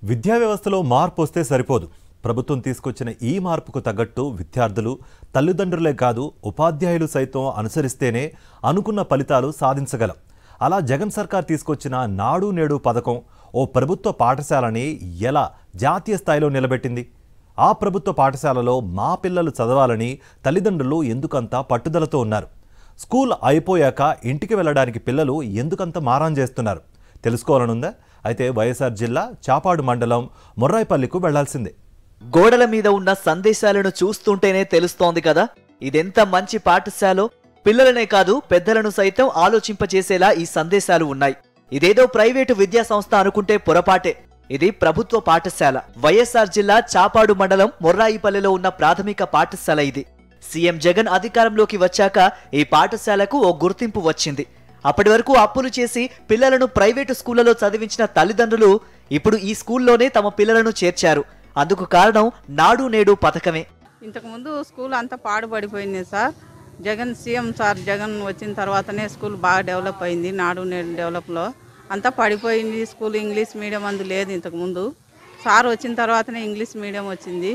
విద్యా వ్యవస్థలో మార్పు వస్తే సరిపోదు ప్రభుత్వం తీసుకొచ్చిన ఈ మార్పుకు తగ్గట్టు విద్యార్థులు తల్లిదండ్రులే కాదు ఉపాధ్యాయులు సైతం అనుసరిస్తేనే అనుకున్న ఫలితాలు సాధించగలం అలా జగన్ సర్కార్ తీసుకొచ్చిన నాడు నేడు పథకం ఓ ప్రభుత్వ పాఠశాలని ఎలా జాతీయ స్థాయిలో నిలబెట్టింది ఆ ప్రభుత్వ పాఠశాలలో మా పిల్లలు చదవాలని తల్లిదండ్రులు ఎందుకంత పట్టుదలతో ఉన్నారు స్కూల్ అయిపోయాక ఇంటికి వెళ్ళడానికి పిల్లలు ఎందుకంత మారాన్ చేస్తున్నారు తెలుసుకోవాలనుందా అయితే వైఎస్ఆర్ జిల్లా చాపాడు మండలం మొర్రాయిపల్లికు వెళ్లాల్సిందే గోడల మీద ఉన్న సందేశాలను చూస్తుంటేనే తెలుస్తోంది కదా ఇదెంత మంచి పాఠశాలో పిల్లలనే కాదు పెద్దలను సైతం ఆలోచింపచేసేలా ఈ సందేశాలు ఉన్నాయి ఇదేదో ప్రైవేటు విద్యా సంస్థ అనుకుంటే పొరపాటే ఇది ప్రభుత్వ పాఠశాల వైఎస్ఆర్ జిల్లా చాపాడు మండలం మొర్రాయిపల్లిలో ఉన్న ప్రాథమిక పాఠశాల ఇది సీఎం జగన్ అధికారంలోకి వచ్చాక ఈ పాఠశాలకు ఓ గుర్తింపు వచ్చింది అప్పటి వరకు అప్పులు చేసి పిల్లలను ప్రైవేటు స్కూళ్లలో చదివించిన తల్లిదండ్రులు ఇప్పుడు ఈ స్కూల్లోనే తమ పిల్లలను చేర్చారు అందుకు కారణం నాడు నేడు పథకమే ఇంతకుముందు స్కూల్ అంతా పాడుపడిపోయింది sir Jagan CM sir Jagan వచ్చిన తర్వాతనే స్కూల్ బాగా డెవలప్ అయింది నాడు నేడు డెవలప్లో అంతా పడిపోయింది స్కూల్ ఇంగ్లీష్ మీడియం అందు లేదు ఇంతకుముందు సార్ వచ్చిన తర్వాతనే ఇంగ్లీష్ మీడియం వచ్చింది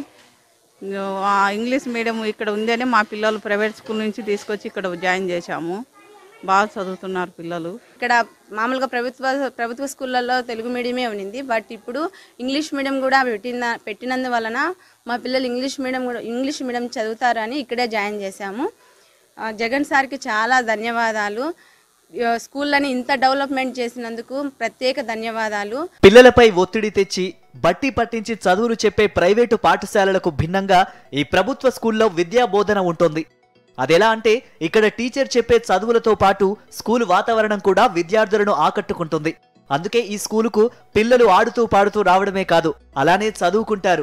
ఆ ఇంగ్లీష్ మీడియం ఇక్కడ ఉందనే మా పిల్లలు ప్రైవేట్ స్కూల్ నుంచి తీసుకొచ్చి ఇక్కడ జాయిన్ చేశాము బాగా చదువుతున్నారు పిల్లలు ఇక్కడ మామూలుగా ప్రభుత్వ ప్రభుత్వ స్కూళ్ళల్లో తెలుగు మీడియమే ఉన్నింది బట్ ఇప్పుడు ఇంగ్లీష్ మీడియం కూడా పెట్టిన పెట్టినందువలన మా పిల్లలు ఇంగ్లీష్ మీడియం కూడా ఇంగ్లీష్ మీడియం చదువుతారని ఇక్కడే జాయిన్ చేశాము ఆ, జగన్ సార్కి చాలా ధన్యవాదాలు ఆ, స్కూళ్ళని ఇంత డెవలప్మెంట్ చేసినందుకు ప్రత్యేక ధన్యవాదాలు పిల్లలపై ఒత్తిడి తెచ్చి బట్టి పట్టించి చదువులు చెప్పే ప్రైవేటు పాఠశాలలకు భిన్నంగా ఈ ప్రభుత్వ స్కూల్లో విద్యా బోధన ఉంటుంది అదెలా అంటే ఇక్కడ టీచర్ చెప్పే చదువులతో పాటు స్కూల్ వాతావరణం కూడా విద్యార్థులను ఆకట్టుకుంటుంది అందుకే ఈ స్కూలుకు పిల్లలు ఆడుతూ పాడుతూ రావడమే కాదు అలానే చదువుకుంటారు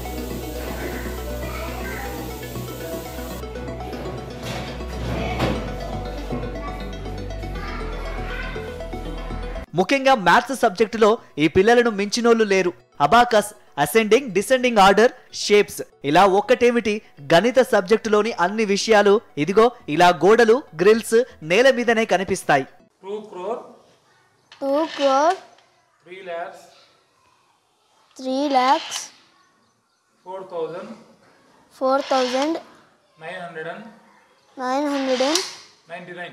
ముఖ్యంగా మ్యాథ్స్ సబ్జెక్టులో ఈ పిల్లలను మించినోళ్లు లేరు abacus ascending descending order shapes ఇలా ఒక్కటేమిటి గణిత సబ్జెక్టులోని అన్ని విషయాలు ఇదిగో ఇలా గోడలు గ్రిల్స్ నేల మీదనే కనిపిస్తాయి two crore, two crore, three lakhs, three lakhs, four thousand, four thousand nine hundred and nine hundred and ninety-nine.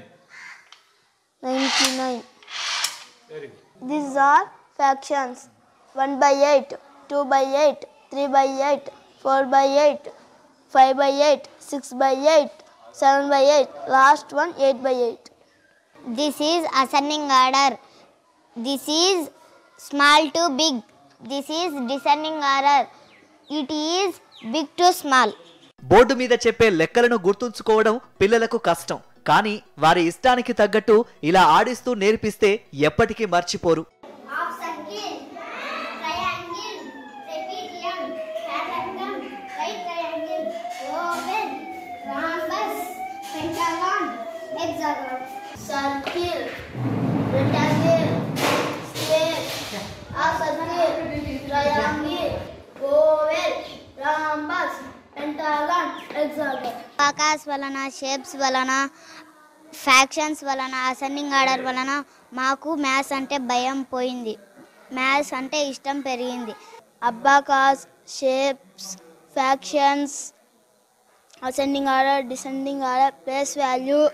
ninety-nine. Very good. These are fractions. One by eight, two by eight, three by eight, four by eight, five by eight, six by eight, seven by eight. Last one eight by eight. This is ascending order. This is small to big. This is descending order. It is big to small. Board మీద చెప్పే లెక్కలను గుర్తుంచుకోవడం పిల్లలకు కష్టం కానీ వారి ఇష్టానికి తగ్గట్టు ఇలా ఆడిస్తూ నేర్పిస్తే ఎప్పటికీ మర్చిపోరు Half circle, triangle, trapezium, pentagon, right triangle, oval, rhombus, pentagon, hexagon. Circle, rectangle, square, half circle, triangle, oval, rhombus, pentagon, hexagon. Akash వలన షేప్స్ వలన ఫ్యాక్షన్స్ వలన అసెండింగ్ ఆర్డర్ వలన మాకు మ్యాథ్స్ అంటే భయం పోయింది మ్యాథ్స్ అంటే ఇష్టం పెరిగింది Abacus, shapes, fractions, ascending order, descending order, place value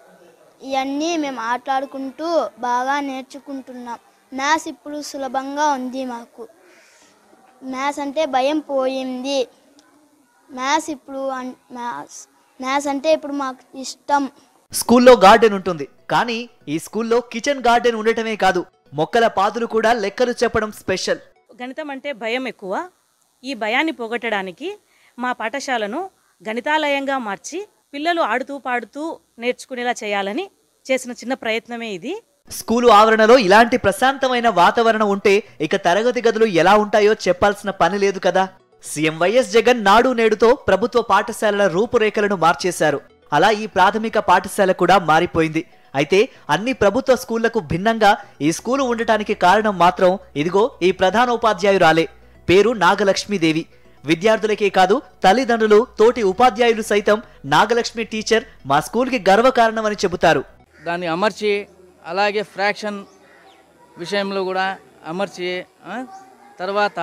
ఇవన్నీ మేము ఆటలాడుకుంటూ బాగా నేర్చుకుంటున్నాం మ్యాథ్స్ ఇప్పుడు సులభంగా ఉంది మాకు మ్యాథ్స్ అంటే భయం పోయింది మ్యాథ్స్ ఇప్పుడు అన్- మ్యాథ్స్ మ్యాథ్స్ అంటే ఇప్పుడు మాకు ఇష్టం స్కూల్లో గార్డెన్ ఉంటుంది కానీ ఈ స్కూల్లో కిచెన్ గార్డెన్ ఉండటమే కాదు మొక్కల పాదులు కూడా లెక్కలు చెప్పడం స్పెషల్ గణితం అంటే భయం ఎక్కువ ఈ భయాన్ని పోగొట్టడానికి మా పాఠశాలను గణితాలయంగా మార్చి పిల్లలు ఆడుతూ పాడుతూ నేర్చుకునేలా చేయాలని చేసిన చిన్న ప్రయత్నమే ఇది స్కూలు ఆవరణలో ఇలాంటి ప్రశాంతమైన వాతావరణం ఉంటే ఇక తరగతి గదులు ఎలా ఉంటాయో చెప్పాల్సిన పని లేదు కదా సీఎం వైఎస్ జగన్ నాడు నేడుతో ప్రభుత్వ పాఠశాలల రూపురేఖలను మార్చేశారు అలా ఈ ప్రాథమిక పాఠశాల కూడా మారిపోయింది అయితే అన్ని ప్రభుత్వ స్కూళ్లకు భిన్నంగా ఈ స్కూలు ఉండటానికి కారణం మాత్రం ఇదిగో ఈ ప్రధానోపాధ్యాయురాలే పేరు నాగలక్ష్మీదేవి విద్యార్థులకే కాదు తల్లిదండ్రులు తోటి ఉపాధ్యాయులు సైతం నాగలక్ష్మి టీచర్ మా స్కూల్కి గర్వకారణమని చెబుతారు దాన్ని అమర్చి అలాగే ఫ్రాక్షన్ విషయంలో కూడా అమర్చి ఆ, తర్వాత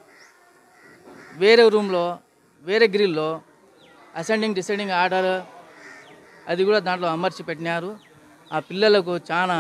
వేరే రూమ్లో వేరే గ్రిల్లో అసెండింగ్ డిసెండింగ్ ఆర్డర్ అది కూడా దాంట్లో అమర్చి పెట్టినారు ఆ పిల్లలకు చాలా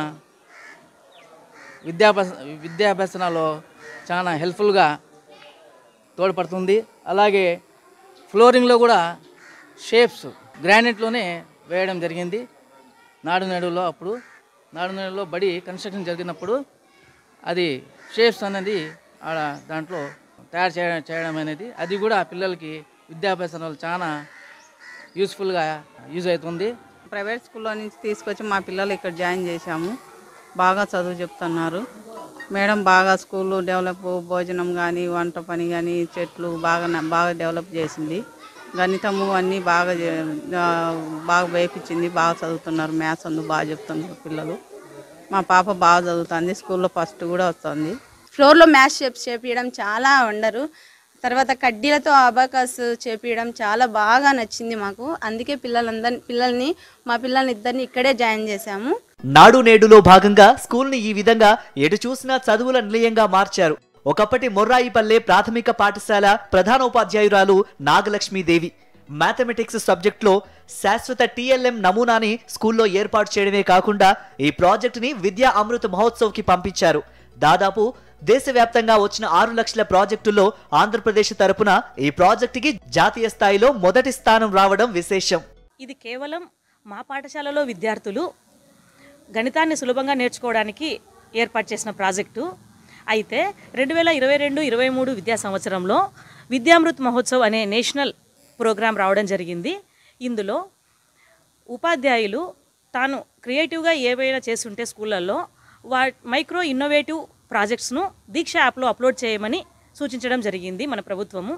విద్యాభ్యాస విద్యాభ్యాసనలో చాలా హెల్ప్ఫుల్గా తోడ్పడుతుంది అలాగే ఫ్లోరింగ్లో కూడా షేప్స్ గ్రానైట్లోనే వేయడం జరిగింది నాడు నేడులో అప్పుడు నాడు నేడులో బడి కన్స్ట్రక్షన్ జరిగినప్పుడు అది షేప్స్ అనేది ఆడ దాంట్లో తయారు చేయడం చేయడం అనేది అది కూడా పిల్లలకి విద్యాభ్యాసంలో చాలా యూస్ఫుల్గా యూజ్ అవుతుంది ప్రైవేట్ స్కూల్లో నుంచి తీసుకొచ్చి మా పిల్లలు ఇక్కడ జాయిన్ చేశాము బాగా చదువు చెప్తున్నారు మేడం బాగా స్కూల్ డెవలప్ భోజనం కానీ వంట పని కానీ చెట్లు బాగా న- బాగా డెవలప్ చేసింది గణితము అన్నీ బాగా చే- ఆ, బాగా వేపించింది బాగా చదువుతున్నారు మ్యాథ్స్ అందు బాగా చెప్తున్నారు పిల్లలు మా పాప బాగా చదువుతుంది స్కూల్లో ఫస్ట్ కూడా వస్తుంది ఫ్లోర్లో మ్యాచ్ షేప్స్ చేపించడం చాలా వండరు తర్వాత కడ్డీలతో అబాకస్ చేపించడం చాలా బాగా నచ్చింది మాకు అందుకే పిల్లలందరి పిల్లల్ని మా పిల్లల్ని ఇద్దరిని ఇక్కడే జాయిన్ చేశాము నాడు నేడులో భాగంగా స్కూల్ని ఈ విధంగా ఎటు చూసినా చదువుల నిలయంగా మార్చారు ఒకప్పటి మొర్రాయిపల్లె ప్రాథమిక పాఠశాల ప్రధానోపాధ్యాయురాలు నాగలక్ష్మీదేవి మ్యాథమెటిక్స్ సబ్జెక్ట్లో శాశ్వత టీఎల్ఎం నమూనాని స్కూల్లో ఏర్పాటు చేయడమే కాకుండా ఈ ప్రాజెక్టుని విద్యా అమృత మహోత్సవ్కి పంపించారు దాదాపు దేశవ్యాప్తంగా వచ్చిన ఆరు లక్షల ప్రాజెక్టుల్లో ఆంధ్రప్రదేశ్ తరపున ఈ ప్రాజెక్టుకి జాతీయ స్థాయిలో మొదటి స్థానం రావడం విశేషం ఇది కేవలం మా పాఠశాలలో విద్యార్థులు గణితాన్ని సులభంగా నేర్చుకోవడానికి ఏర్పాటు చేసిన ప్రాజెక్టు అయితే రెండు వేల ఇరవై రెండు ఇరవై మూడు విద్యా సంవత్సరంలో విద్యామృత్ మహోత్సవ్ అనే నేషనల్ ప్రోగ్రాం రావడం జరిగింది ఇందులో ఉపాధ్యాయులు తాను క్రియేటివ్గా ఏవైనా చేస్తుంటే స్కూళ్ళల్లో వా మైక్రో ఇన్నోవేటివ్ ప్రాజెక్ట్స్ను దీక్ష యాప్లో అప్లోడ్ చేయమని సూచించడం జరిగింది మన ప్రభుత్వము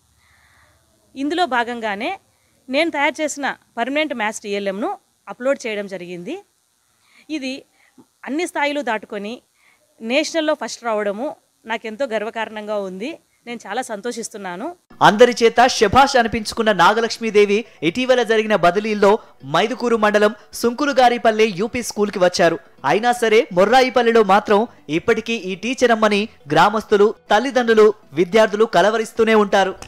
ఇందులో భాగంగానే నేను తయారు చేసిన పర్మనెంట్ మ్యాథ్స్ టీఎల్ఎంను అప్లోడ్ చేయడం జరిగింది ఇది అన్ని స్థాయిలు దాటుకొని నేషనల్లో ఫస్ట్ రావడము నాకెంతో గర్వకారణంగా ఉంది నేను చాలా సంతోషిస్తున్నాను అందరి చేత శభాష్ అనిపించుకున్న నాగలక్ష్మీదేవి ఇటీవల జరిగిన బదిలీల్లో మైదుకూరు మండలం సుంకులుగారిపల్లె యూపీ స్కూల్కి వచ్చారు అయినా సరే మొర్రాయిపల్లెలో మాత్రం ఇప్పటికీ ఈ టీచర్ అమ్మని గ్రామస్తులు తల్లిదండ్రులు విద్యార్థులు కలవరిస్తూనే ఉంటారు